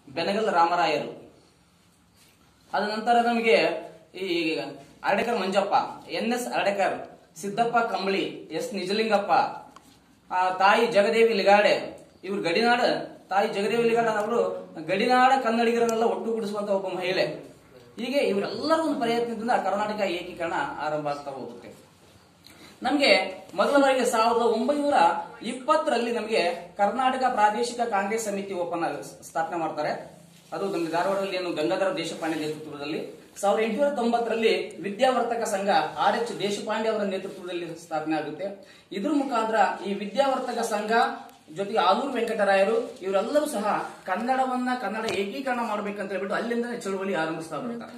ಬೆನಗಲ್ ರಾಮರಾಯರು ಅದ ನಂತರ ನಮಗೆ ಈ Aradekar Manjappa N S Aradekar Siddappa Kambali S Nijalingappa ಆ ತಾಯಿ ಜಗದೇವಿ ಲಿಗಾಡೆ ಇವ್ರು ಗಡಿನಾಡ ತಾಯಿ ಜಗದೇವಿ ಲಿಗಾಡ ಅವರು ಗಡಿನಾಡ ಕನ್ನಡಿಗರನ್ನೆಲ್ಲ ಒಟ್ಟುಗೂಡಿಸುವಂತ ಒಬ್ಬ ಮಹಿಳೆ ಹೀಗೆ ಇವರೆಲ್ಲರ ಒಂದು ಪ್ರಯತ್ನದಿಂದ ಕರ್ನಾಟಕ ಏಕೀಕರಣ ಆರಂಭ ಆಗ್ತಾ ಹೋಗುತ್ತೆ ನಮಗೆ ಮೊದಲ ಬಾರಿಗೆ ಸಾವಿರದ ಒಂಬೈನೂರ ಇಪ್ಪತ್ತರಲ್ಲಿ ನಮಗೆ ಕರ್ನಾಟಕ ಪ್ರಾದೇಶಿಕ ಕಾಂಗ್ರೆಸ್ ಸಮಿತಿ ಓಪನ್ ಸ್ಥಾಪನೆ ಮಾಡ್ತಾರೆ ಅದು ನಮಗೆ ಧಾರವಾಡದಲ್ಲಿ ಏನು ಗಂಗಾಧರ ದೇಶಪಾಂಡೆ ನೇತೃತ್ವದಲ್ಲಿ ಸಾವಿರದ ಎಂಟುನೂರ ತೊಂಬತ್ತರಲ್ಲಿ ವಿದ್ಯಾವರ್ತಕ ಸಂಘ ಆರ್ ಎಚ್ ದೇಶಪಾಂಡೆ ಅವರ ನೇತೃತ್ವದಲ್ಲಿ ಸ್ಥಾಪನೆ ಆಗುತ್ತೆ ಇದ್ರ ಮುಖಾಂತರ ಈ ವಿದ್ಯಾವರ್ತಕ ಸಂಘ ಜೊತೆಗೆ ಆಲೂರು ವೆಂಕಟರಾಯರು ಇವರೆಲ್ಲರೂ ಸಹ ಕನ್ನಡವನ್ನ ಕನ್ನಡ ಏಕೀಕರಣ ಮಾಡ್ಬೇಕಂತ ಹೇಳ್ಬಿಟ್ಟು ಅಲ್ಲಿಂದ ಚಳುವಳಿ ಆರಂಭಿಸ್ತಾ ಬರ್ತಾರೆ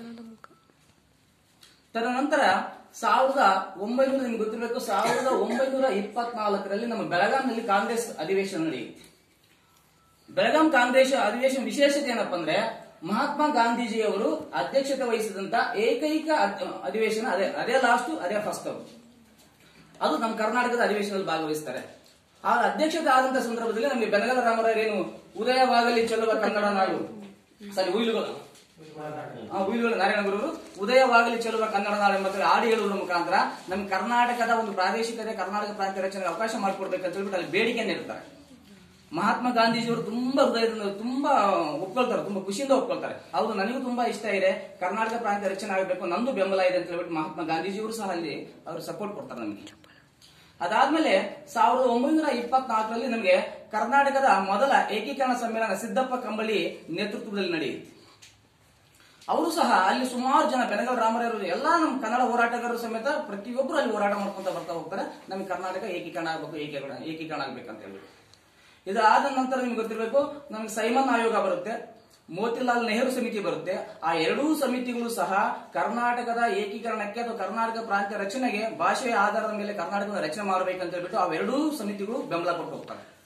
ತದನಂತರ ಸಾವಿರದ ಒಂಬೈನೂರ ನಿಮ್ಗೆ ಗೊತ್ತಿರಬೇಕು ಸಾವಿರದ ಒಂಬೈನೂರ ಇಪ್ಪತ್ನಾಲ್ಕರಲ್ಲಿ ನಮ್ಮ ಬೆಳಗಾಂನಲ್ಲಿ ಕಾಂಗ್ರೆಸ್ ಅಧಿವೇಶನ ನಡೆಯುತ್ತೆ ಬೆಳಗಾಂ ಕಾಂಗ್ರೆಸ್ ಅಧಿವೇಶನ ವಿಶೇಷತೆ ಏನಪ್ಪಾ ಅಂದ್ರೆ ಮಹಾತ್ಮ ಗಾಂಧೀಜಿಯವರು ಅಧ್ಯಕ್ಷತೆ ವಹಿಸಿದಂತ ಏಕೈಕ ಅದ್- ಅಧಿವೇಶನ ಅದೇ ಅದೇ ಲಾಸ್ಟ್ ಅದೇ ಫಸ್ಟ್ ಅದು ನಮ್ಮ ಕರ್ನಾಟಕದ ಅಧಿವೇಶನದಲ್ಲಿ ಭಾಗವಹಿಸ್ತಾರೆ ಆ ಅಧ್ಯಕ್ಷತೆ ಆದಂತ ಸಂದರ್ಭದಲ್ಲಿ ನಮಗೆ ಬೆನಗಲ ರಾಮರಾಯರೇನು ಉದಯವಾಗಲಿ ಚೆಲ್ಲುವ ಕನ್ನಡ ನಾಡು ಸರಿ ಉಯಿಲುಗಳು ಆ ಉಯಿಲುಗಳು ನಾರಾಯಣ ಗುರುವರು ಉದಯವಾಗಲಿ ಚೆಲ್ಲುವ ಕನ್ನಡ ನಾಡು ಎಂಬ ಹಾಡು ಹೇಳುವುದರ ಮುಖಾಂತರ ನಮ್ಮ ಕರ್ನಾಟಕದ ಒಂದು ಪ್ರಾದೇಶಿಕತೆ ಕರ್ನಾಟಕ ಪ್ರಾಂತ್ಯ ರಚನೆಗೆ ಅವಕಾಶ ಮಾಡಿಕೊಡ್ಬೇಕಂತ ಹೇಳ್ಬಿಟ್ಟು ಅಲ್ಲಿ ಬೇಡಿಕೆಯನ್ನು ಇಡ್ತಾರೆ ಮಹಾತ್ಮ ಗಾಂಧೀಜಿಯವರು ತುಂಬಾ ಹೃದಯದಿಂದ ತುಂಬಾ ಒಪ್ಕೊಳ್ತಾರೆ ತುಂಬಾ ಖುಷಿಯಿಂದ ಒಪ್ಕೊಳ್ತಾರೆ ಹೌದು ನನಗೂ ತುಂಬಾ ಇಷ್ಟ ಇದೆ ಕರ್ನಾಟಕ ಪ್ರಾಂತ್ಯ ರಚನೆ ಆಗಬೇಕು ನಂದು ಬೆಂಬಲ ಇದೆ ಅಂತ ಹೇಳ್ಬಿಟ್ಟು ಮಹಾತ್ಮ ಗಾಂಧೀಜಿಯವರು ಸಹ ಅಲ್ಲಿ ಅವರು ಸಪೋರ್ಟ್ ಕೊಡ್ತಾರೆ ನಮಗೆ ಅದಾದ್ಮೇಲೆ ಸಾವಿರದ ಒಂಬೈನೂರ ಇಪ್ಪತ್ನಾಲ್ಕರಲ್ಲಿ ನಮಗೆ ಕರ್ನಾಟಕದ ಮೊದಲ ಏಕೀಕರಣ ಸಮ್ಮೇಳನ ಸಿದ್ದಪ್ಪ ಕಂಬಳಿ ನೇತೃತ್ವದಲ್ಲಿ ನಡೆಯಿತು ಅವರು ಸಹ ಅಲ್ಲಿ ಸುಮಾರು ಜನ ಬೆನಗಲ್ ರಾಮರಾಯರು ಎಲ್ಲಾ ನಮ್ಮ ಕನ್ನಡ ಹೋರಾಟಗಾರರು ಸಮೇತ ಪ್ರತಿಯೊಬ್ಬರು ಅಲ್ಲಿ ಹೋರಾಟ ಮಾಡ್ಕೊಂತ ಬರ್ತಾ ಹೋಗ್ತಾರೆ ನಮಗೆ ಕರ್ನಾಟಕ ಏಕೀಕರಣ ಆಗಬೇಕು ಏಕೀಕರಣ ಏಕೀಕರಣ ಆಗ್ಬೇಕಂತ ಹೇಳಿ ಇದಾದ ನಂತರ ನಿಮ್ಗೆ ಗೊತ್ತಿರಬೇಕು ನಮ್ಗೆ ಸೈಮನ್ ಆಯೋಗ ಬರುತ್ತೆ ಮೋತಿಲಾಲ್ ನೆಹರು ಸಮಿತಿ ಬರುತ್ತೆ ಆ ಎರಡೂ ಸಮಿತಿಗಳು ಸಹ ಕರ್ನಾಟಕದ ಏಕೀಕರಣಕ್ಕೆ ಅಥವಾ ಕರ್ನಾಟಕ ಪ್ರಾಂತ್ಯ ರಚನೆಗೆ ಭಾಷೆಯ ಆಧಾರದ ಮೇಲೆ ಕರ್ನಾಟಕದ ರಚನೆ ಮಾಡಬೇಕಂತ ಹೇಳ್ಬಿಟ್ಟು ಅವೆರಡೂ ಸಮಿತಿಗಳು ಬೆಂಬಲ ಕೊಟ್ಟು ಹೋಗ್ತಾರೆ